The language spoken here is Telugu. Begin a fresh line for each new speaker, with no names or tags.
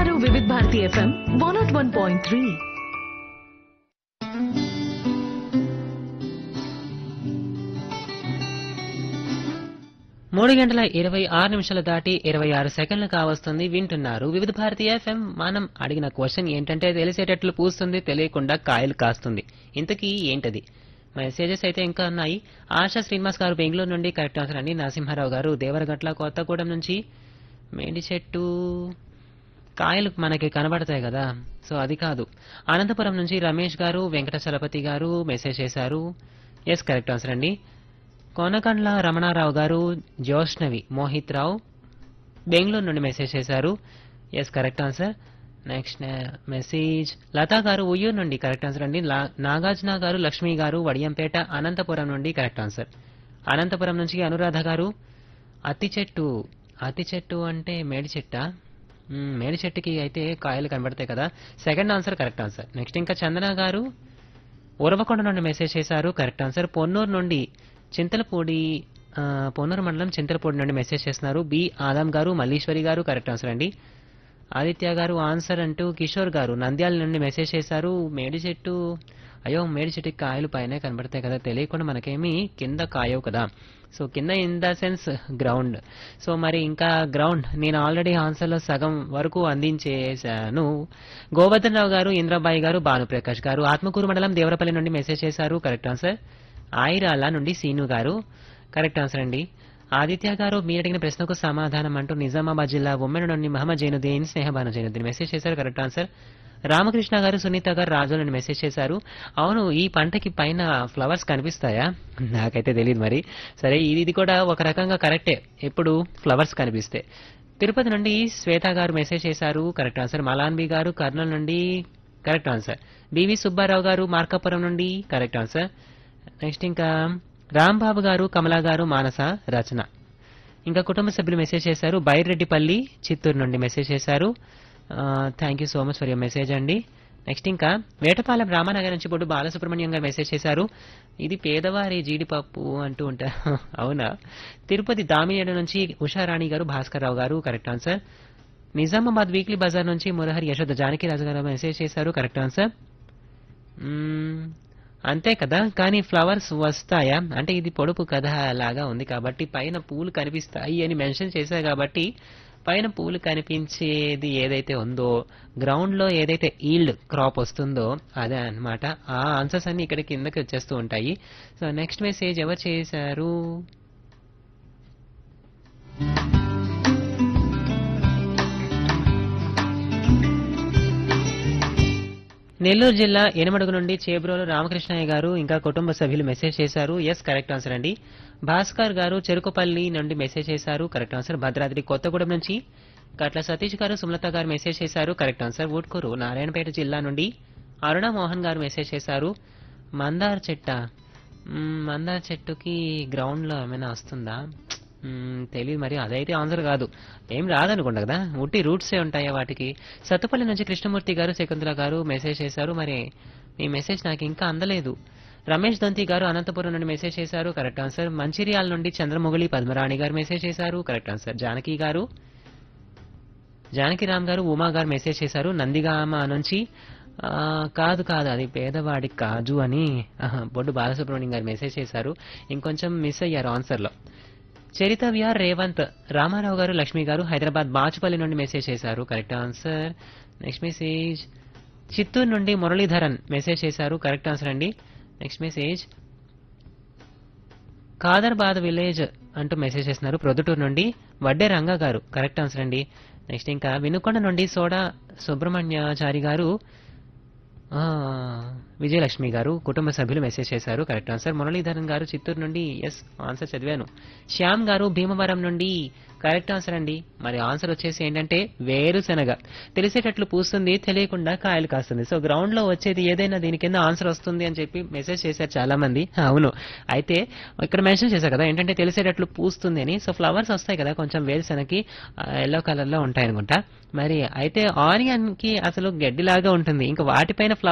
వింటున్నారు Vividh Bharati FM one nought one point three
మూడు గంటల ఇరవై ఆరు నిమిషాలు దాటి ఇరవై ఆరు సెకండ్లు కావస్తుంది వింటున్నారు వివిధ భారతీయ ఎఫ్ఎం మనం అడిగిన క్వశ్చన్ ఏంటంటే తెలిసేటట్లు పూస్తుంది తెలియకుండా కాయలు కాస్తుంది ఇంతకీ ఏంటది మెసేజెస్ అయితే ఇంకా ఉన్నాయి ఆశా శ్రీనివాస్ గారు బెంగళూరు నుండి కరెక్ట్ ఆన్సర్ అండి నరసింహారావు గారు దేవరగట్ల కొత్తగూడెం నుంచి మేడి చెట్టు కాయలు మనకి కనబడతాయి కదా సో అది కాదు అనంతపురం నుంచి రమేష్ గారు వెంకట చలపతి గారు మెసేజ్ చేశారు ఎస్ కరెక్ట్ ఆన్సర్ అండి కోనకండ్ల రమణారావు గారు జోష్నవి మోహిత్ రావు బెంగళూరు నుండి మెసేజ్ చేశారు yes correct answer next message Lata గారు ఉయ్యూరు నుండి కరెక్ట్ ఆన్సర్ అండి లా- నాగార్జున గారు లక్ష్మి గారు వడియంపేట అనంతపురం నుండి కరెక్ట్ ఆన్సర్ అనంతపురం నుంచి అనురాధ గారు అత్తి చెట్టు అత్తి చెట్టు అంటే మేడి చెట్టా మ్మ్, మేడి చెట్టుకి అయితే కాయలు కనబడతాయి కదా second answer correct answer next ఇంకా చందన గారు ఉరవకొండ నుండి మెసేజ్ చేశారు కరెక్ట్ ఆన్సర్ పొన్నూరు నుండి చింతలపూడి ఆ, పొన్నూరు మండలం చింతలపూడి నుండి మెసేజ్ చేస్తున్నారు బి ఆదాం గారు మల్లీశ్వరి గారు కరెక్ట్ ఆన్సర్ అండి ఆదిత్య గారు ఆన్సర్ అంటూ కిషోర్ గారు నంద్యాల నుండి మెసేజ్ చేశారు మేడి చెట్టు అయ్యో మేడి చెట్టుకి కాయలు పైనే కనబడతాయి కదా తెలియకుండా మనకేమి కింద కాయవు కదా సో కింద in the sense ground so మరి ఇంకా గ్రౌండ్ నేను ఆల్రెడీ ఆన్సర్లో సగం వరకు అందించేశాను గోవర్ధన్ రావు గారు ఇంద్రబాయి గారు భానుప్రకాష్ గారు ఆత్మకూరు మండలం దేవరపల్లి నుండి మెసేజ్ చేశారు కరెక్ట్ ఆన్సర్ ఆయిరాల నుండి సీను గారు కరెక్ట్ ఆన్సర్ అండి ఆదిత్య గారు మీరు అడిగిన ప్రశ్నకు సమాధానం అంటూ నిజామాబాద్ జిల్లా ఉమ్మెడ నుండి మహమ్మద్ జైనుద్దీన్ స్నేహబాను జైనుద్దీన్ మెసేజ్ చేశారు కరెక్ట్ ఆన్సర్ రామకృష్ణ గారు సునీత గారు రాజు నుండి మెసేజ్ చేశారు అవును ఈ పంటకి పైన ఫ్లవర్స్ కనిపిస్తాయా నాకైతే తెలియదు మరి సరే ఇది ఇది కూడా ఒక రకంగా కరెక్టే ఎప్పుడు ఫ్లవర్స్ కనిపిస్తే తిరుపతి నుండి శ్వేత గారు మెసేజ్ చేశారు కరెక్ట్ ఆన్సర్ మలాన్బి గారు కర్నూలు నుండి కరెక్ట్ ఆన్సర్ బివి సుబ్బారావు గారు మార్కాపురం నుండి కరెక్ట్ ఆన్సర్ నెక్స్ట్ ఇంకా రాంబాబు గారు కమలా గారు మానస రచన ఇంకా కుటుంబ సభ్యులు మెసేజ్ చేశారు బైరెడ్డిపల్లి చిత్తూరు నుండి మెసేజ్ చేశారు thank you so much for your message అండి నెక్స్ట్ ఇంకా వేటపాలెం రామానగర్ నుంచి బొడ్డు బాలసుబ్రహ్మణ్యం గారు మెసేజ్ చేశారు ఇది పేదవారి జీడిపప్పు అంటూ ఉంటారు అవునా తిరుపతి దామినేడు నుంచి ఉషారాణి గారు భాస్కర్ రావు గారు correct answer Nizamabad weekly bazaar నుంచి మురహరి యశోద జానకి రాజు గారు మెసేజ్ చేశారు కరెక్ట్ ఆన్సర్ మ్మ్, అంతే కదా కానీ ఫ్లవర్స్ వస్తాయా అంటే ఇది పొడుపు కథ లాగా ఉంది కాబట్టి పైన పూలు కనిపిస్తాయి అని మెన్షన్ చేశారు కాబట్టి పైన పూలు కనిపించేది ఏదైతే ఉందో గ్రౌండ్ లో ఏదైతే ఈల్డ్ క్రాప్ వస్తుందో అదే అన్నమాట ఆ ఆన్సర్స్ అన్ని ఇక్కడ కిందకి వచ్చేస్తూ ఉంటాయి సో నెక్స్ట్ మెసేజ్ ఎవరు చేశారు నెల్లూరు జిల్లా ఎనమడుగు నుండి చేబ్రోలు రామకృష్ణయ్య గారు ఇంకా కుటుంబ సభ్యులు మెసేజ్ చేశారు ఎస్ కరెక్ట్ ఆన్సర్ అండి భాస్కర్ గారు చెరుకుపల్లి నుండి మెసేజ్ చేశారు కరెక్ట్ ఆన్సర్ భద్రాద్రి కొత్తగూడెం నుంచి కట్ల సతీష్ గారు సుమలత గారు మెసేజ్ చేశారు కరెక్ట్ ఆన్సర్ ఊట్కూరు నారాయణపేట జిల్లా నుండి అరుణ మోహన్ గారు మెసేజ్ చేశారు మందార్ చెట్ట మ్మ్, మందార్ చెట్టుకి గ్రౌండ్ లో ఏమైనా వస్తుందా మ్మ్, తెలియదు మరి అదైతే ఆన్సర్ కాదు ఏం రాదనుకుంటా కదా ఉట్టి రూట్సే ఉంటాయా వాటికి సత్తుపల్లి నుంచి కృష్ణమూర్తి గారు శకుంతల గారు మెసేజ్ చేశారు మరి మీ మెసేజ్ నాకు ఇంకా అందలేదు రమేష్ దంతి గారు అనంతపురం నుండి మెసేజ్ చేశారు కరెక్ట్ ఆన్సర్ మంచిర్యాల నుండి చంద్రమొగలి పద్మరాణి గారు మెసేజ్ చేశారు కరెక్ట్ ఆన్సర్ జానకి గారు జానకిరామ్ గారు ఉమా గారు మెసేజ్ చేశారు నందిగామ నుంచి ఆ, కాదు కాదు అది పేదవాడి కాజు అని ఆహా, బొడ్డు బాలసుబ్రహ్మణ్యం గారు మెసేజ్ చేశారు ఇంకొంచెం మిస్ అయ్యారు ఆన్సర్లో చరిత విఆర్ రేవంత్ రామారావు గారు లక్ష్మి గారు హైదరాబాద్ బాచుపల్లి నుండి మెసేజ్ చేశారు correct answer next message Chittoor నుండి మురళీధరన్ మెసేజ్ చేశారు కరెక్ట్ ఆన్సర్ అండి నెక్స్ట్ మెసేజ్ ఖాదర్బాద్ విలేజ్ అంటూ మెసేజ్ చేస్తున్నారు ప్రొద్దుటూరు నుండి వడ్డే రంగా గారు కరెక్ట్ ఆన్సర్ అండి నెక్స్ట్ ఇంకా వినుకొండ నుండి సోడా సుబ్రహ్మణ్యాచారి గారు ఆ, విజయలక్ష్మి గారు కుటుంబ సభ్యులు మెసేజ్ చేశారు కరెక్ట్ ఆన్సర్ మురళీధరన్ గారు చిత్తూరు నుండి ఎస్ ఆన్సర్ చదివాను శ్యామ్ గారు భీమవరం నుండి కరెక్ట్ ఆన్సర్ అండి మరి ఆన్సర్ వచ్చేసి ఏంటంటే వేరుశనగ తెలిసేటట్లు పూస్తుంది తెలియకుండా కాయలు కాస్తుంది సో గ్రౌండ్ లో వచ్చేది ఏదైనా దీని కింద ఆన్సర్ వస్తుంది అని చెప్పి మెసేజ్ చేశారు చాలా మంది అవును అయితే ఇక్కడ మెన్షన్ చేశారు కదా ఏంటంటే తెలిసేటట్లు పూస్తుంది అని సో ఫ్లవర్స్ వస్తాయి కదా కొంచెం వేరుశనగకి ఎల్లో కలర్ లో ఉంటాయి అనుకుంటా మరి అయితే ఆనియన్ కి అసలు గడ్డిలాగా ఉంటుంది ఇంకా వాటిపైన ఫ్లవర్